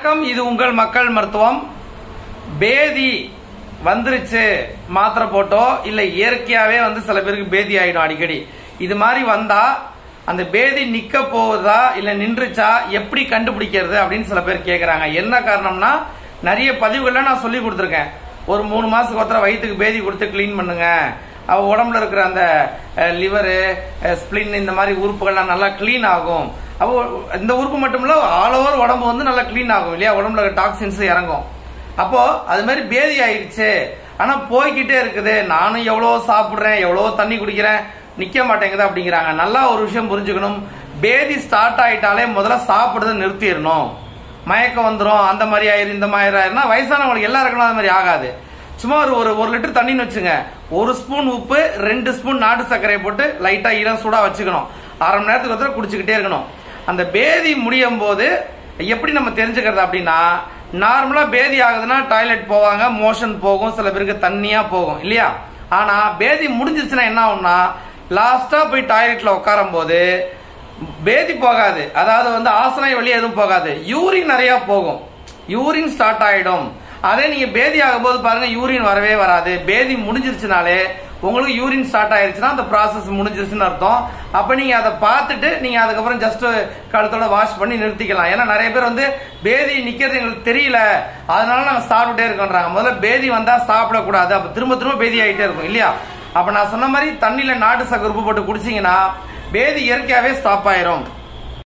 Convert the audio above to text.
வணக்கம் இது உங்கள் மக்கள் மருத்துவம் பேதி வந்துருச்சு மாத்திரை போட்டோ இல்ல இயற்கையாவே வந்து சில பேருக்கு பேதி ஆயிடும் அடிக்கடி இது மாதிரி வந்தா அந்த பேதி நிக்க போகுதா இல்ல நின்றுச்சா எப்படி கண்டுபிடிக்கிறது அப்படின்னு சில பேர் கேக்குறாங்க என்ன காரணம்னா நிறைய பதிவுகள்ல நான் சொல்லி கொடுத்துருக்கேன் ஒரு மூணு மாசத்துக்கு ஒருத்தர வயிற்றுக்கு பேதி கொடுத்து க்ளீன் பண்ணுங்க அவ உடம்புல இருக்கிற அந்த லிவரு ஸ்பிளின் இந்த மாதிரி உறுப்புகள்லாம் நல்லா க்ளீன் ஆகும் அப்போ இந்த உறுப்பு மட்டும் இல்ல ஆல் ஓவர் உடம்பு வந்து நல்லா க்ளீன் ஆகும் இல்லையா உடம்புல இருக்க டாக்ஸின்ஸ் இறங்கும் அப்போ அது மாதிரி பேதி ஆயிடுச்சு ஆனா போய்கிட்டே இருக்குது நானும் எவ்வளவு சாப்பிடுறேன் எவ்வளவு தண்ணி குடிக்கிறேன் நிக்க மாட்டேங்குது அப்படிங்கிறாங்க நல்லா ஒரு விஷயம் புரிஞ்சுக்கணும் பேதி ஸ்டார்ட் ஆயிட்டாலே முதல்ல சாப்பிடுறத நிறுத்திடணும் மயக்கம் வந்துரும் அந்த மாதிரி ஆயிரும் இந்த மாதிரி ஆயிரும்னா வயசானவங்களுக்கு எல்லாருக்கும் அந்த மாதிரி ஆகாது சும்மா ஒரு ஒரு ஒரு லிட்டர் தண்ணின்னு வச்சுங்க ஒரு ஸ்பூன் உப்பு ரெண்டு ஸ்பூன் நாட்டு சர்க்கரையை போட்டு லைட்டா இளம் சூடா வச்சுக்கணும் அரை மணி நேரத்துக்கு ஒருத்தர் குடிச்சுக்கிட்டே இருக்கணும் அந்த பேதி முடியும் போது எப்படி நம்ம தெரிஞ்சுக்கிறது அப்படின்னா நார்மலா பேதி ஆகுதுன்னா டாய்லெட் போவாங்க மோஷன் போகும் சில பேருக்கு தண்ணியா போகும் இல்லையா ஆனா பேதி முடிஞ்சிருச்சுன்னா என்ன ஆகும்னா லாஸ்டா போய் டாய்லெட்ல உட்காரும் போது பேதி போகாது அதாவது வந்து ஆசனை வழி எதுவும் போகாது யூரின் நிறைய போகும் யூரின் ஸ்டார்ட் ஆயிடும் அதே நீங்க பேதி ஆகும்போது பாருங்க யூரின் வரவே வராது பேதி முடிஞ்சிருச்சுனாலே உங்களுக்கு யூரின் ஸ்டார்ட் ஆயிருச்சுன்னா அந்த ப்ராசஸ் முடிஞ்சிருச்சுன்னு அர்த்தம் அப்ப நீங்க அதை பார்த்துட்டு நீங்க அதுக்கப்புறம் ஜஸ்ட் கழுத்தோட வாஷ் பண்ணி நிறுத்திக்கலாம் ஏன்னா நிறைய பேர் வந்து பேதி நிக்கிறது எங்களுக்கு தெரியல அதனால நாங்க சாப்பிட்டுட்டே இருக்கோன்றாங்க முதல்ல பேதி வந்தா சாப்பிடக்கூடாது அப்ப திரும்ப திரும்ப பேதி ஆகிட்டே இருக்கும் இல்லையா அப்ப நான் சொன்ன மாதிரி தண்ணியில நாட்டு சக்கரை உப்பு போட்டு குடிச்சீங்கன்னா பேதி இயற்கையாவே ஸ்டாப் ஆயிரும்